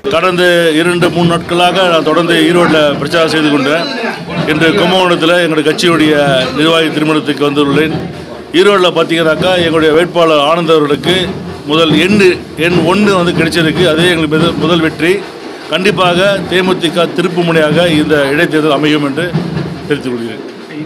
கடந்த இரண்டு மூணு நாட்களாக நான் தொடர்ந்து ஈரோட்டில் பிரச்சாரம் செய்து கொண்டேன் இன்று கும்பகோணத்தில் எங்களுடைய கட்சியுடைய நிர்வாகி திருமணத்துக்கு வந்துள்ளேன் ஈரோட்டில் பார்த்தீங்கன்னாக்கா எங்களுடைய வேட்பாளர் ஆனந்த் அவர்களுக்கு முதல் எண்ணு எண் ஒன்று வந்து கிடைச்சிருக்கு அதே எங்களுக்கு முதல் முதல் வெற்றி கண்டிப்பாக தேமுதிக திருப்பு முனையாக இந்த இடைத்தேர்தல் அமையும் என்று தெரிவித்துக் கொள்கிறேன்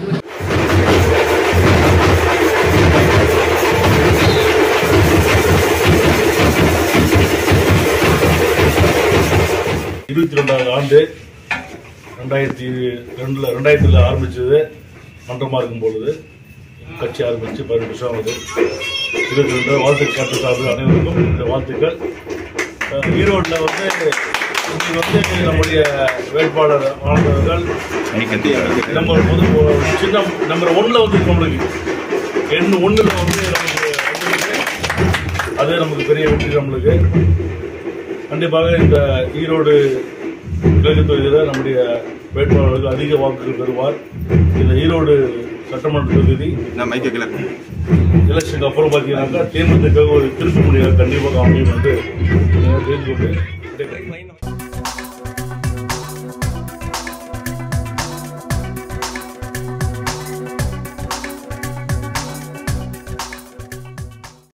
இருபத்தி ரெண்டாவது ஆண்டு ரெண்டாயிரத்தி ரெண்டில் ரெண்டாயிரத்தில் ஆரம்பித்தது மன்றமாக இருக்கும் பொழுது கட்சி ஆரம்பித்து பதினெட்டு வருஷம் ஆகுது இருபத்தி ரெண்டு வாழ்த்துக்கள் கேட்டு சார்பு அனைவருக்கும் இந்த வாழ்த்துக்கள் அஹ் ஈரோட்டில் வந்து இன்னைக்கு வந்து நம்முடைய வேட்பாளர் ஆனந்தர்கள் நம்பர் பொது சின்ன நம்பர் ஒன்றில் வந்து நம்மளுக்கு எண் ஒன்றில் வந்து நமக்கு வந்திருக்கு. அது நமக்கு பெரிய வெற்றி நம்மளுக்கு கண்டிப்பாக இந்த ஈரோடு கிழக்கு தொகுதியில் நம்முடைய வேட்பாளர்களுக்கு அதிக வாக்குகள் பெறுவார் இந்த ஈரோடு சட்டமன்ற தொகுதி நான் மைக்க கிளப்பு எலெக்ஷனுக்கு அப்புறம் பார்த்தீங்கன்னாக்கா தேர்ந்தெடுக்க ஒரு திருப்பு முடியாது கண்டிப்பாக அமையும் என்று தெரிந்து கொண்டு